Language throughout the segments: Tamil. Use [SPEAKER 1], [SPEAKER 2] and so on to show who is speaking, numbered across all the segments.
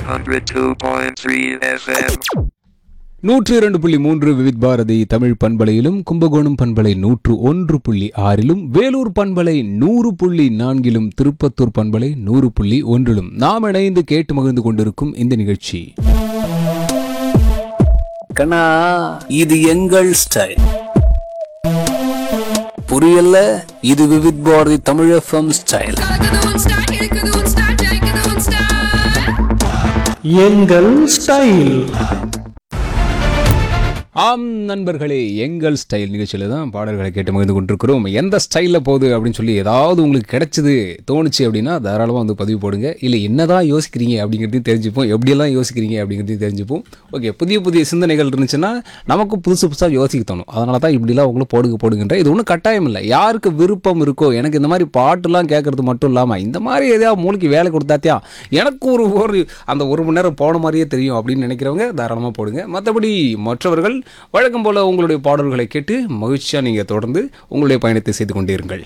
[SPEAKER 1] 102.3 FM.
[SPEAKER 2] நூற்று இரண்டு புள்ளி மூன்று விவித் பாரதி தமிழ் பண்பலையிலும் கும்பகோணம் பண்பலை நூற்று ஒன்று புள்ளி ஆறிலும் வேலூர் பண்பலை நூறு புள்ளி நான்கிலும் திருப்பத்தூர் பண்பலை நூறு புள்ளி ஒன்றிலும் நாம் இணைந்து கேட்டு மகிழ்ந்து கொண்டிருக்கும் இந்த நிகழ்ச்சி
[SPEAKER 3] கண்ணா இது எங்கள் ஸ்டைல் புரியல இது விவித் பாரதி தமிழ் எஃப்எம் ஸ்டைல்
[SPEAKER 4] கலக்குது உன் ஸ்டைல் இருக்குது உன் ஸ்டைல் ஜெயிக்குது உன் ஸ்டைல்
[SPEAKER 5] எங்கள் ஸ்டைல்
[SPEAKER 2] ஆம் நண்பர்களே எங்கள் ஸ்டைல் நிகழ்ச்சியில் தான் பாடல்களை கேட்டு மகிழ்ந்து கொண்டிருக்கிறோம் எந்த ஸ்டைலில் போகுது அப்படின்னு சொல்லி ஏதாவது உங்களுக்கு கிடைச்சது தோணுச்சு அப்படின்னா தாராளமாக வந்து பதிவு போடுங்க இல்லை என்னதான் யோசிக்கிறீங்க அப்படிங்கிறதையும் தெரிஞ்சுப்போம் எப்படியெல்லாம் யோசிக்கிறீங்க அப்படிங்கிறதையும் தெரிஞ்சுப்போம் ஓகே புதிய புதிய சிந்தனைகள் இருந்துச்சுன்னா நமக்கும் புதுசு புதுசாக யோசிக்க தோணும் அதனால தான் இப்படிலாம் உங்களும் போடுங்க போடுங்கன்ற இது ஒன்றும் கட்டாயம் இல்லை யாருக்கு விருப்பம் இருக்கோ எனக்கு இந்த மாதிரி பாட்டுலாம் கேட்கறது மட்டும் இல்லாமல் இந்த மாதிரி எதையாவது மூளைக்கு வேலை கொடுத்தாத்தியா எனக்கு ஒரு ஒரு அந்த ஒரு மணி நேரம் போன மாதிரியே தெரியும் அப்படின்னு நினைக்கிறவங்க தாராளமாக போடுங்க மற்றபடி மற்றவர்கள் வழக்கம் போல் உங்களுடைய பாடல்களை கேட்டு மகிழ்ச்சியாக நீங்கள் தொடர்ந்து உங்களுடைய பயணத்தை செய்து கொண்டீர்கள்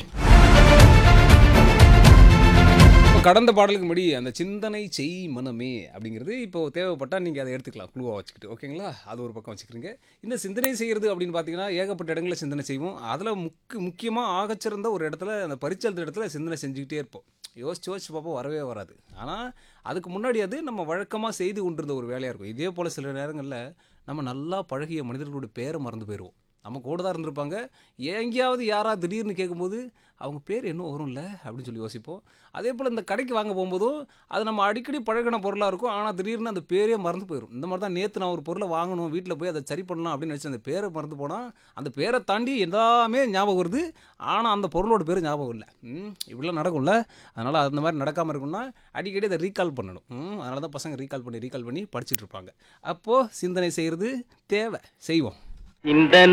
[SPEAKER 2] இப்போ கடந்த பாடலுக்கு முன்னாடி அந்த சிந்தனை செய் மனமே அப்படிங்கிறது இப்போ தேவைப்பட்டால் நீங்கள் அதை எடுத்துக்கலாம் குழுவாக வச்சுக்கிட்டு ஓகேங்களா அது ஒரு பக்கம் வச்சுக்கிறீங்க இந்த சிந்தனை செய்கிறது அப்படின்னு பார்த்தீங்கன்னா ஏகப்பட்ட இடங்களில் சிந்தனை செய்வோம் அதில் முக்கு முக்கியமாக ஆகச்சிறந்த ஒரு இடத்துல அந்த பரிச்சலத்த இடத்துல சிந்தனை செஞ்சுக்கிட்டே இருப்போம் யோசிச்சு யோசிச்சு பார்ப்போம் வரவே வராது ஆனால் அதுக்கு முன்னாடி அது நம்ம வழக்கமாக செய்து கொண்டிருந்த ஒரு வேலையாக இருக்கும் இதே போல் சில நேரங்களில் நம்ம நல்லா பழகிய மனிதர்களுடைய பேரை மறந்து போயிடுவோம் நம்ம கூட தான் இருந்திருப்பாங்க எங்கேயாவது யாராவது திடீர்னு கேட்கும்போது அவங்க பேர் என்ன வரும்ல அப்படின்னு சொல்லி யோசிப்போம் அதே போல் இந்த கடைக்கு வாங்க போகும்போதும் அது நம்ம அடிக்கடி பழகின பொருளாக இருக்கும் ஆனால் திடீர்னு அந்த பேரே மறந்து போயிடும் இந்த மாதிரி தான் நேற்று நான் ஒரு பொருளை வாங்கணும் வீட்டில் போய் அதை சரி பண்ணலாம் அப்படின்னு நினச்சி அந்த பேரை மறந்து போனால் அந்த பேரை தாண்டி எல்லாமே ஞாபகம் வருது ஆனால் அந்த பொருளோட பேர் ஞாபகம் இல்லை ம், இப்படிலாம் நடக்கும்ல அதனால் அந்த மாதிரி நடக்காமல் இருக்கும்னா அடிக்கடி அதை ரீகால் பண்ணணும் ம், அதனால தான் பசங்க ரீகால் பண்ணி ரீகால் பண்ணி படிச்சுட்டு இருப்பாங்க அப்போது சிந்தனை செய்கிறது தேவை செய்வோம்
[SPEAKER 6] இந்த